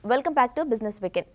Welcome back to business weekend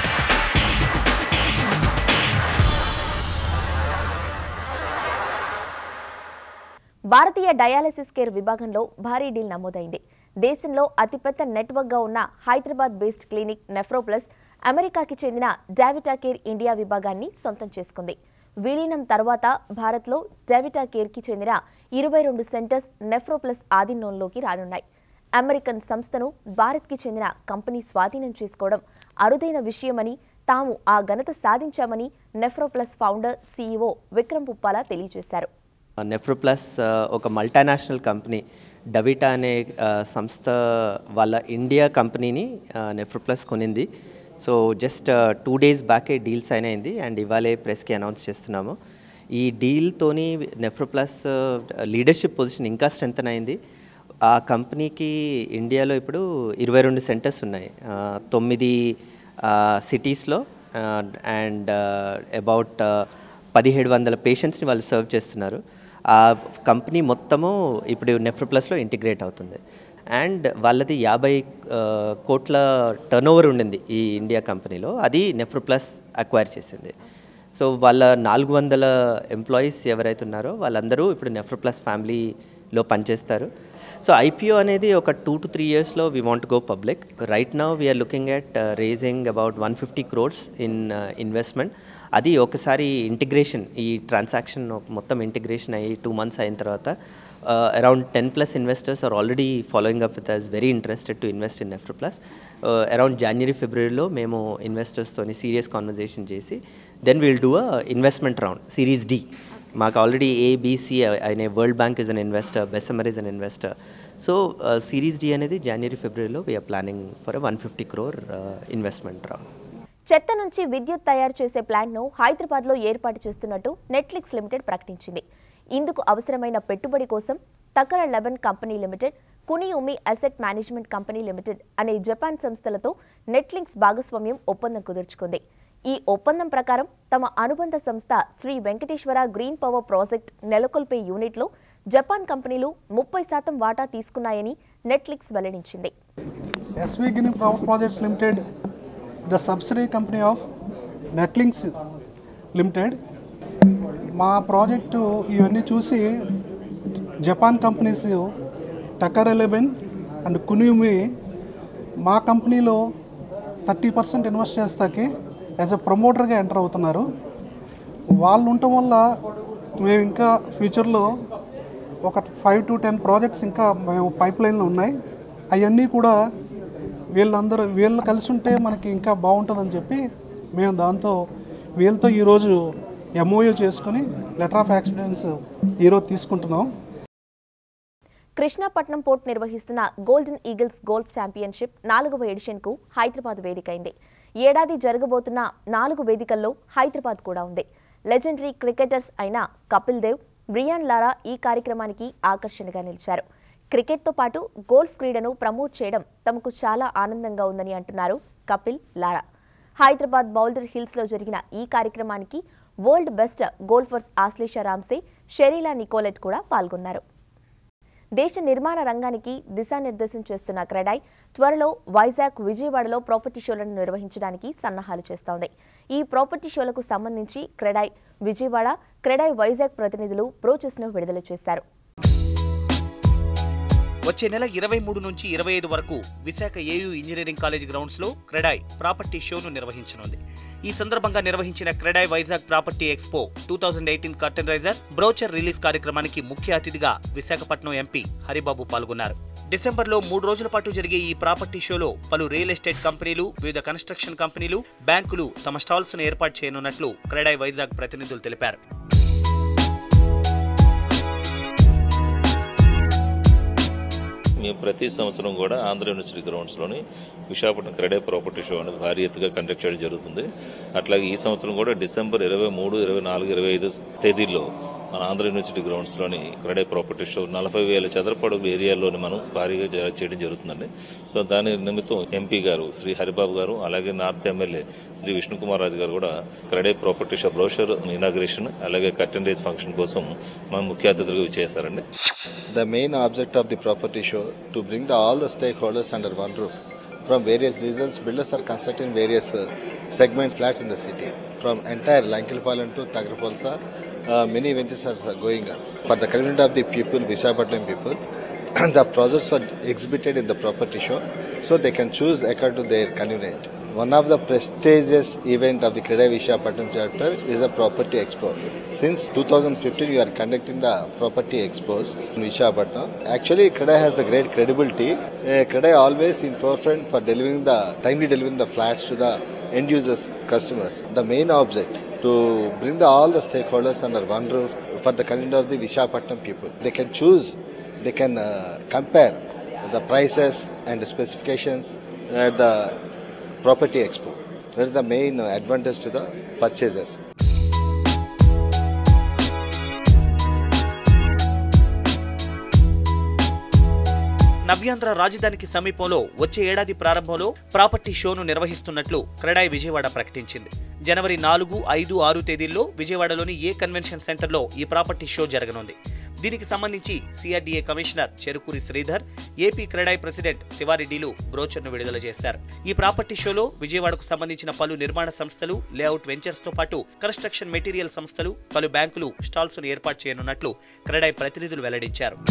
భారతీయ dialysis care విభాగంలో భారీ డీల్ నమోదైంది దేశంలో అతిపెద్ద నెట్వర్క్గా ఉన్న హైదరాబాద్ బేస్డ్ క్లినిక్ నెఫ్రోప్లస్ అమెరికాకి చెందిన డావిటా కేర్ ఇండియా విభాగాన్ని సొంతం చేసుకుంది విలీనం తర్వాత భారత్లో డావిటా కేర్కి చెందిన ఇరవై రెండు సెంటర్స్ నెఫ్రోప్లస్ ఆధీనంలోకి రానున్నాయి అమెరికన్ సంస్థను భారత్కి చెందిన కంపెనీ స్వాధీనం చేసుకోవడం అరుదైన విషయమని తాము ఆ ఘనత సాధించామని NephroPlus founder CEO Vikram Puppala తెలియజేశారు నెఫ్రోప్లస్ ఆ, ఒక మల్టానేషనల్ కంపెనీ డవిటా అనే ఆ, సంస్థ వాళ్ళ ఇండియా కంపెనీని ఆ, నెఫ్రోప్లస్ కొనింది సో జస్ట్ టూ డేస్ బ్యాకే డీల్ సైన్ అయింది అండ్ ఇవాళే ప్రెస్కి అనౌన్స్ చేస్తున్నాము ఈ డీల్తోని నెఫ్రోప్లస్ లీడర్షిప్ పొజిషన్ ఇంకా స్ట్రెంగ్ అయింది ఆ కంపెనీకి ఇండియాలో ఇప్పుడు ఇరవై రెండు సెంటర్స్ ఉన్నాయి ఆ, తొమ్మిది సిటీస్లో అండ్ అబౌట్ పదిహేడు వందల పేషెంట్స్ని వాళ్ళు సర్వ్ చేస్తున్నారు ఆ కంపెనీ మొత్తము ఇప్పుడు నెఫ్రోప్లస్లో ఇంటిగ్రేట్ అవుతుంది అండ్ వాళ్ళది యాభై ఆ, కోట్ల టర్న్ ఓవర్ ఉండింది ఈ ఇండియా కంపెనీలో అది నెఫ్రోప్లస్ అక్వైర్ చేసింది సో వాళ్ళ నాలుగు వందల ఎంప్లాయీస్ ఎవరైతే ఉన్నారో వాళ్ళందరూ ఇప్పుడు నెఫ్రోప్లస్ ఫ్యామిలీలో పనిచేస్తారు సో ఐపీఓ అనేది ఒక టూ టు త్రీ ఇయర్స్లో we want go public right now we are looking at raising about one fifty crores in investment అది ఒకసారి ఇంటిగ్రేషన్ ఈ ట్రాన్సాక్షన్ మొత్తం ఇంటిగ్రేషన్ అయ్యి టూ మంత్స్ అయిన తర్వాత around ten plus investors are already following up with us very interested to invest in NephroPlus around January ఫిబ్రవరిలో మేము ఇన్వెస్టర్స్తోని సీరియస్ కాన్వర్జేషన్ చేసి then will do a investment round series D మాకు ఆల్రెడీ ABC అనే World Bank is an investor Bessemer is an investor so series D అనేది January ఫిబ్రవరిలో we are planning for one fifty crore investment round చెత్త నుంచి విద్యుత్ తయారు చేసే ప్లాంట్ను హైదరాబాద్లో ఏర్పాటు చేస్తున్నట్టు నెట్ఫ్లిక్స్ లిమిటెడ్ ప్రకటించింది ఇందుకు అవసరమైన పెట్టుబడి కోసం తకర eleven company limited Kuniumi asset management company limited అనే జపాన్ సంస్థలతో నెట్ఫ్లిక్స్ భాగస్వామ్యం ఒప్పందం కుదుర్చుకుంది ఈ ఒప్పందం ప్రకారం తమ అనుబంధ సంస్థ Shri Venkateswara green power project నెలకొల్పే యూనిట్లో జపాన్ కంపెనీలు ముప్పై శాతం వాటా తీసుకున్నాయని నెట్ఫ్లిక్స్ వెల్లడించింది SV Guinea Power Projects Limited, the subsidiary company of Netlinks Limited. మా ప్రాజెక్టు ఇవన్నీ చూసి జపాన్ కంపెనీస్ టకర్ ఎలెవెన్ అండ్ కునియుమి మా కంపెనీలో థర్టీ పర్సెంట్ ఇన్వెస్ట్ చేస్తాకి యాజ్ అ ప్రమోటర్గా ఎంటర్ అవుతున్నారు వాళ్ళు ఉండటం వల్ల మేము ఇంకా ఫ్యూచర్లో ఒక ఫైవ్ టు టెన్ ప్రాజెక్ట్స్ ఇంకా మేము పైప్ లైన్లో ఉన్నాయి అవన్నీ కూడా వీళ్ళందరూ వీళ్ళు కలిసి ఉంటే మనకి ఇంకా బాగుంటుందని చెప్పి మేము దాంతో వీళ్ళతో ఈరోజు ఎంఓయూ చేసుకుని లెటర్ ఆఫ్ యాక్స్పీరియన్స్ ఈరోజు తీసుకుంటున్నాం కృష్ణాపట్నం పోర్ట్ నిర్వహిస్తున్న గోల్డెన్ ఈగిల్స్ గోల్ఫ్ ఛాంపియన్షిప్ నాలుగవ ఎడిషన్కు హైదరాబాద్ వేదికైంది ఏడాది జరగబోతున్న నాలుగు వేదికల్లో హైదరాబాద్ కూడా ఉంది లెజెండరీ క్రికెటర్స్ అయిన కపిల్ దేవ్ బ్రియాన్ లారా ఈ కార్యక్రమానికి ఆకర్షణగా నిలిచారు క్రికెట్తో పాటు గోల్ఫ్ క్రీడను ప్రమోట్ చేయడం తమకు చాలా ఆనందంగా ఉందని అంటున్నారు కపిల్ లారా హైదరాబాద్ బౌల్డర్ హిల్స్లో జరిగిన ఈ కార్యక్రమానికి వరల్డ్ బెస్ట్ గోల్ఫర్స్ ఆశ్లేష రామ్సే షెరీలా నికోలెట్ కూడా పాల్గొన్నారు దేశ నిర్మాణ రంగానికి దిశానిర్దేశం చేస్తున్న క్రెడాయ్ త్వరలో వైజాగ్ విజయవాడలో ప్రాపర్టీ షోలను నిర్వహించడానికి సన్నాహాలు చేస్తోంది ఈ ప్రాపర్టీ షోలకు సంబంధించి క్రెడాయ్ విజయవాడ క్రెడాయ్ వైజాగ్ ప్రతినిధులు బ్రోచెస్ను విడుదల చేశారు వచ్చే నెల ఇరవై మూడు నుంచి ఇరవై ఐదు వరకు Visakha AU engineering college grounds లో క్రెడాయ్ ప్రాపర్టీ షోను నిర్వహించనుంది ఈ సందర్భంగా నిర్వహించిన CREDAI Vizag property expo two thousand eighteen curtain raiser brochure release కార్యక్రమానికి ముఖ్య అతిథిగా విశాఖపట్నం ఎంపీ హరిబాబు పాల్గొన్నారు డిసెంబర్లో మూడు రోజుల పాటు జరిగే ఈ ప్రాపర్టీ షోలో పలు రియల్ ఎస్టేట్ కంపెనీలు వివిధ కన్స్ట్రక్షన్ కంపెనీలు బ్యాంకులు తమ స్టాల్స్ ను ఏర్పాటు చేయనున్నట్లు క్రెడాయ్ వైజాగ్ ప్రతినిధులు తెలిపారు మేము ప్రతి సంవత్సరం కూడా ఆంధ్ర యూనివర్సిటీ గ్రౌండ్స్లోని విశాఖపట్నం క్రెడే ప్రాపర్టీ షో అనేది భారీ ఎత్తుగా కండక్ట్ చేయడం జరుగుతుంది అట్లాగే ఈ సంవత్సరం కూడా డిసెంబర్ ఇరవై మూడు ఇరవై నాలుగు ఇరవై ఐదు తేదీల్లో మన ఆంధ్ర యూనివర్సిటీ గ్రౌండ్స్లోని క్రెడే ప్రాపర్టీ షో నలభై వేల చదరపు అడుగుల ఏరియాలోని మనం భారీగా జర- చేయడం జరుగుతుందండి సో దాని నిమిత్తం ఎంపీ గారు శ్రీ హరిబాబు గారు అలాగే నార్త్ ఎమ్మెల్యే శ్రీ విష్ణుకుమార్ రాజు గారు కూడా CREDAI property show brochure inauguration అలాగే కర్టెన్ రేజ్ ఫంక్షన్ కోసం మన ముఖ్య అతిథులుగా చేశారండి The main object of the property show to bring the, all the stakeholders under one roof From various reasons, builders are constructing various uh, segments flats in the city. From entire Lankilpalam to Tagrapolsa, uh, many ventures are going on. For the convenience of the people, Visakhapatnam people, the projects were exhibited in the property show, so they can choose according to their convenience. One of the prestigious event of the Kredai Visakhapatnam chapter is the Property Expo. Since 2015, we are conducting the Property Expos in Visakhapatnam. Actually, Kredai has the great credibility. Uh, Kredai always in forefront for delivering the timely delivering the flats to the end users, customers. The main object to bring the, all the stakeholders under one roof for the convenience of the Visakhapatnam people. They can choose, they can uh, compare the prices and the specifications at the property expo. That is the main uh, advantage to the purchasers. నవ్యాంధ్ర రాజధానికి సమీపంలో వచ్చే ఏడాది ప్రారంభంలో property షోను నిర్వహిస్తున్నట్లు క్రెడాయ్ విజయవాడ ప్రకటించింది జనవరి నాలుగు ఐదు ఆరు తేదీల్లో విజయవాడలోని ఏ కన్వెన్షన్ సెంటర్లో ఈ ప్రాపర్టీ షో జరగనుంది దీనికి సంబంధించి CRDA commissioner Cherukuri Sridhar AP CREDAI president శివారెడ్డిలు బ్రోచర్ను విడుదల చేశారు ఈ ప్రాపర్టీ షోలో విజయవాడకు సంబంధించిన పలు నిర్మాణ సంస్థలు లేఅవుట్ వెంచర్స్ తో పాటు కన్స్ట్రక్షన్ మెటీరియల్ సంస్థలు పలు బ్యాంకులు స్టాల్స్ ను ఏర్పాటు చేయనున్నట్లు క్రెడాయ్ ప్రతినిధులు వెల్లడించారు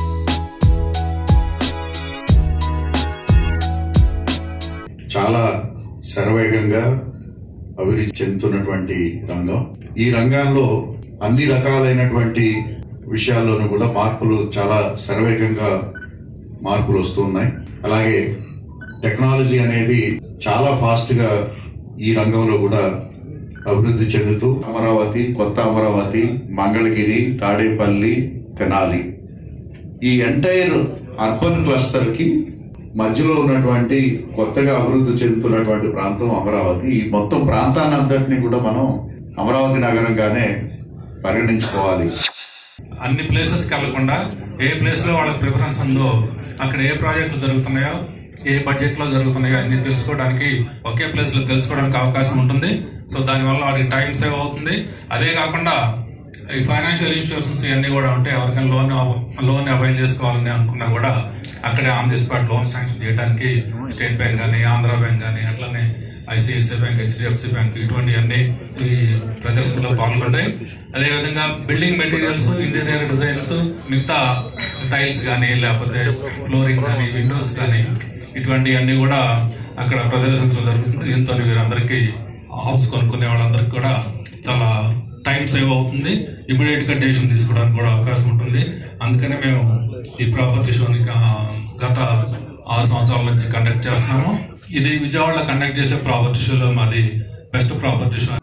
చాలా శరవేగంగా అభివృద్ధి చెందుతున్నటువంటి రంగం ఈ రంగంలో అన్ని రకాలైనటువంటి విషయాల్లోనూ కూడా మార్పులు చాలా శరవేగంగా మార్పులు వస్తున్నాయి అలాగే టెక్నాలజీ అనేది చాలా ఫాస్ట్ గా ఈ రంగంలో కూడా అభివృద్ధి చెందుతూ అమరావతి కొత్త అమరావతి మంగళగిరి తాడేపల్లి తెనాలి ఈ ఎంటైర్ అర్బన్ క్లస్టర్ కి మధ్యలో ఉన్నటువంటి కొత్తగా అభివృద్ధి చెందుతున్నటువంటి ప్రాంతం అమరావతి ఈ మొత్తం ప్రాంతాన్ని అంతటినీ కూడా మనం అమరావతి నగరంగానే పరిగణించుకోవాలి అన్ని ప్లేసెస్ వెళ్లకుండా ఏ ప్లేస్ లో వాళ్ళకి ప్రిఫరెన్స్ ఉందో అక్కడ ఏ ప్రాజెక్టులు జరుగుతున్నాయో ఏ బడ్జెట్ లో జరుగుతున్నాయో అన్ని తెలుసుకోవడానికి ఒకే ప్లేస్ లో తెలుసుకోవడానికి అవకాశం ఉంటుంది సో దానివల్ల వాడికి టైం సేవ్ అవుతుంది అదే కాకుండా ఈ ఫైనాన్షియల్ ఇన్స్టిట్యూషన్స్ ఇవన్నీ కూడా ఉంటే ఎవరికైనా లోన్ లోన్ అవైల్ చేసుకోవాలని అనుకున్నా కూడా అక్కడే on the spot loan sanction చేయడానికి స్టేట్ బ్యాంక్ కానీ ఆంధ్ర బ్యాంక్ కానీ అట్లనే ఐసిఐసిఐ బ్యాంక్ హెచ్డిఎఫ్సి బ్యాంక్ ఇటువంటివన్నీ ఈ ప్రదర్శనలో పాల్గొంటాయి అదేవిధంగా బిల్డింగ్ మెటీరియల్స్ ఇంటీరియర్ డిజైన్స్ మిగతా టైల్స్ కానీ లేకపోతే ఫ్లోరింగ్ కానీ విండోస్ కానీ ఇటువంటివన్నీ కూడా అక్కడ ప్రదర్శించడం జరుగుతుంది దీంతో వీరందరికీ హౌస్ కొనుక్కునే వాళ్ళందరికీ కూడా చాలా టైం సేవ్ అవుతుంది ఇమీడియట్ గా డెసిషన్ తీసుకోవడానికి కూడా అవకాశం ఉంటుంది అందుకనే మేము ఈ ప్రాపర్టీ షోని గా- గత ఆరు సంవత్సరాల నుంచి కండక్ట్ చేస్తున్నాము ఇది విజయవాడలో కండక్ట్ చేసే ప్రాపర్టీ షోలో మాది బెస్ట్ ప్రాపర్టీ షో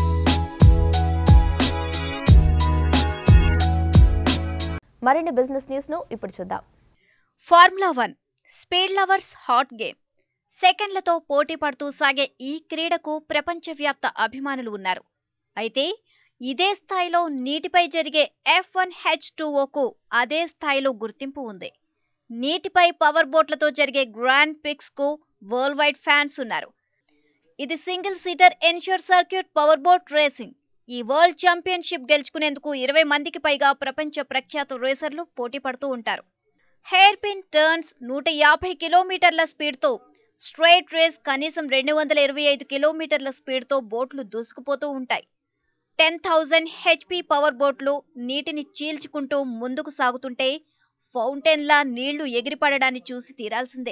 మరిన్ని బిజినెస్ న్యూస్ ను ఇప్పుడు చూద్దాం formula one speed lovers hot game సెకండ్లతో పోటీ పడుతూ సాగే ఈ క్రీడకు ప్రపంచవ్యాప్త అభిమానులు ఉన్నారు అయితే ఇదే స్థాయిలో నీటిపై జరిగే ఎఫ్ వన్ హెచ్ టూఓకు అదే స్థాయిలో గుర్తింపు ఉంది నీటిపై పవర్ బోట్లతో జరిగే గ్రాండ్ పిక్స్ కు వరల్డ్ వైడ్ ఫ్యాన్స్ ఉన్నారు ఇది సింగిల్ సీటర్ ఎన్ష్యూర్ సర్క్యూట్ పవర్ బోట్ రేసింగ్ ఈ వరల్డ్ ఛాంపియన్షిప్ గెలుచుకునేందుకు ఇరవై మందికి పైగా ప్రపంచ ప్రఖ్యాత రేసర్లు పోటీ పడుతూ ఉంటారు హెయిర్ పిన్ టర్న్స్ నూట యాభై కిలోమీటర్ల స్పీడ్తో స్ట్రైట్ రేస్ కనీసం రెండు వందల ఇరవై ఐదు కిలోమీటర్ల స్పీడ్తో బోట్లు దూసుకుపోతూ ఉంటాయి టెన్ థౌజండ్ హెచ్పి పవర్ బోట్లు నీటిని చీల్చుకుంటూ ముందుకు సాగుతుంటే ఫౌంటైన్లా నీళ్లు ఎగిరిపడడాన్ని చూసి తీరాల్సిందే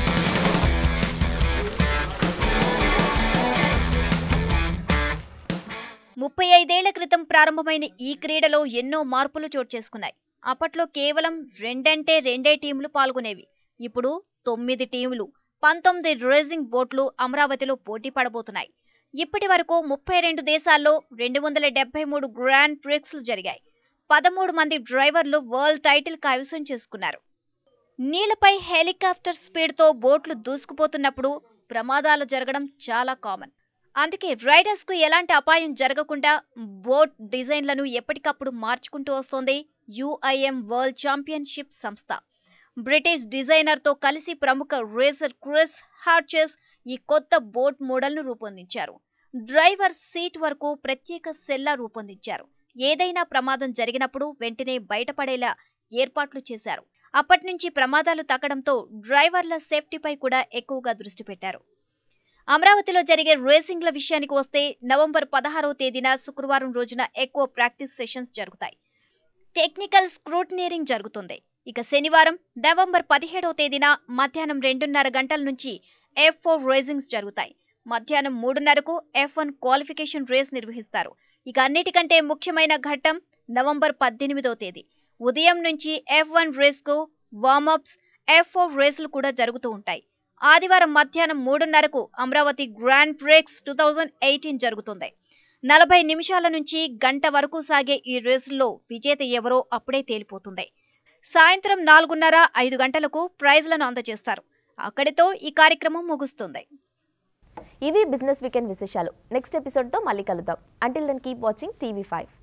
ముప్పై ఐదేళ్ల క్రితం ప్రారంభమైన ఈ క్రీడలో ఎన్నో మార్పులు చోటు చేసుకున్నాయి అప్పట్లో కేవలం రెండంటే రెండే టీంలు పాల్గొనేవి ఇప్పుడు తొమ్మిది టీంలు పంతొమ్మిది రేసింగ్ బోట్లు అమరావతిలో పోటీ పడబోతున్నాయి ఇప్పటి వరకు ముప్పై రెండు దేశాల్లో రెండు వందల డెబ్బై మూడు గ్రాండ్ ప్రిక్స్లు జరిగాయి పదమూడు మంది డ్రైవర్లు వరల్డ్ టైటిల్ కైవసం చేసుకున్నారు నీళ్లపై హెలికాప్టర్ స్పీడ్తో బోట్లు దూసుకుపోతున్నప్పుడు ప్రమాదాలు జరగడం చాలా కామన్ అందుకే రైడర్స్ కు ఎలాంటి అపాయం జరగకుండా బోట్ డిజైన్లను ఎప్పటికప్పుడు మార్చుకుంటూ వస్తోంది యుఐఎం వరల్డ్ ఛాంపియన్షిప్ సంస్థ బ్రిటిష్ డిజైనర్ తో కలిసి ప్రముఖ రేసర్ క్రిస్ హార్చెస్ ఈ కొత్త బోట్ మోడల్ను రూపొందించారు డ్రైవర్ సీట్ వరకు ప్రత్యేక సెల్లా రూపొందించారు ఏదైనా ప్రమాదం జరిగినప్పుడు వెంటనే బయటపడేలా ఏర్పాట్లు చేశారు అప్పటి నుంచి ప్రమాదాలు తగ్గడంతో డ్రైవర్ల సేఫ్టీపై కూడా ఎక్కువగా దృష్టి పెట్టారు అమరావతిలో జరిగే రేసింగ్ల విషయానికి వస్తే నవంబర్ పదహారవ తేదీన శుక్రవారం రోజున ఎక్కువ ప్రాక్టీస్ సెషన్స్ జరుగుతాయి టెక్నికల్ స్క్రూటనీరింగ్ జరుగుతుంది ఇక శనివారం నవంబర్ పదిహేడవ తేదీన మధ్యాహ్నం రెండున్నర గంటల నుంచి ఎఫ్ ఫోర్ రేసింగ్స్ జరుగుతాయి మధ్యాహ్నం మూడున్నరకు ఎఫ్ వన్ క్వాలిఫికేషన్ రేస్ నిర్వహిస్తారు ఇక అన్నిటికంటే ముఖ్యమైన ఘట్టం నవంబర్ పద్దెనిమిదవ తేదీ ఉదయం నుంచి ఎఫ్ వన్ రేస్కు వార్మప్స్ ఎఫ్ ఫోర్ రేసులు కూడా జరుగుతూ ఉంటాయి ఆదివారం మధ్యాహ్నం మూడున్నరకు Amaravati grand prix two thousand eighteen జరుగుతుంది నలభై నిమిషాల నుంచి గంట వరకు సాగే ఈ రేసుల్లో విజేత ఎవరో అప్పుడే తేలిపోతుంది సాయంత్రం నాలుగున్నర ఐదు గంటలకు ప్రైజ్లను అందజేస్తారు అక్కడితో ఈ కార్యక్రమం ముగుస్తుంది ఇవి బిజినెస్ వీకెండ్ విశేషాలు నెక్స్ట్ ఎపిసోడ్తో మళ్ళీ కలుద్దాం until then keep watching TV five